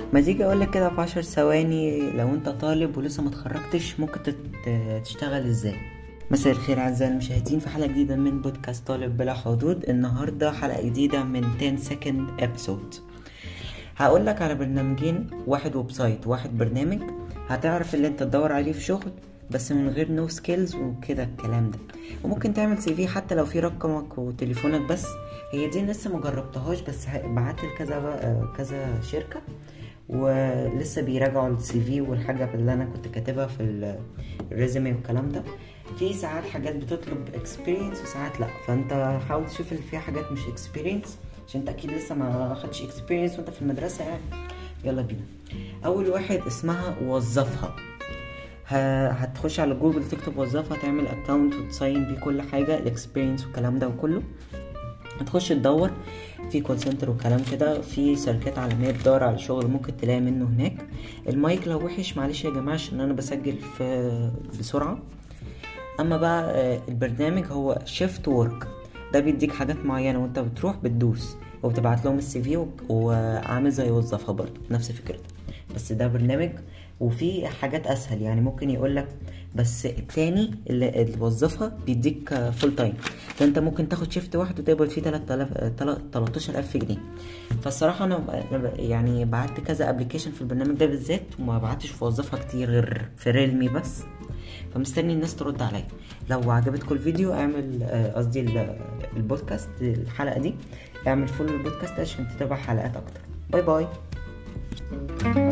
ما تيجي اقول لك كده في عشر ثواني لو انت طالب ولسه ما اتخرجتش ممكن تت- تشتغل ازاي مساء الخير اعزائي المشاهدين في حلقه جديده من بودكاست طالب بلا حدود النهارده حلقه جديده من 10 second episode هقول لك على برنامجين واحد ويب سايت واحد برنامج هتعرف اللي انت تدور عليه في شغل بس من غير نو سكيلز وكده الكلام ده وممكن تعمل سي في حتى لو في رقمك وتليفونك بس هي دي لسه مجربتهاش بس بعت لكذا بقى- كذا شركه ولسه بيراجعوا السي في والحاجه اللي انا كنت كاتبها في ال- الريزومي والكلام ده في ساعات حاجات بتطلب اكسبيرينس وساعات لا فانت حاول تشوف اللي فيها حاجات مش اكسبيرينس عشان انت اكيد لسه ما خدتش اكسبيرينس وانت في المدرسه يعني يلا بينا اول واحد اسمها وظفها ه- هتخش على جوجل تكتب وظفها تعمل اكونت وتصين بيه كل حاجه الاكسبيرينس والكلام ده وكله هتخش تدور في كول سنتر وكلام كده في شركات عالميه بتدور على شغل ممكن تلاقي منه هناك المايك لو وحش معلش يا جماعه عشان انا بسجل في بسرعه اما بقى آه، البرنامج هو شيفت وورك ده بيديك حاجات معينه وانت بتروح بتدوس وبتبعت لهم السي في وعامل زي وظفها برضه نفس فكرتها بس ده برنامج وفي حاجات اسهل يعني ممكن يقول لك بس التاني اللي, اللي وظفها بيديك فول تايم فانت ممكن تاخد شيفت واحد وتقبض فيه 3000 13000 جنيه فالصراحه انا أنا ب- يعني بعت كذا ابلكيشن في البرنامج ده بالذات وما بعتش في وظفها كتير غير في ريلمي بس فمستني الناس ترد عليا لو عجبتكم الفيديو اعمل آه، قصدي ال- البودكاست الحلقه دي اعمل فولو البودكاست عشان تتابع حلقات اكتر باي باي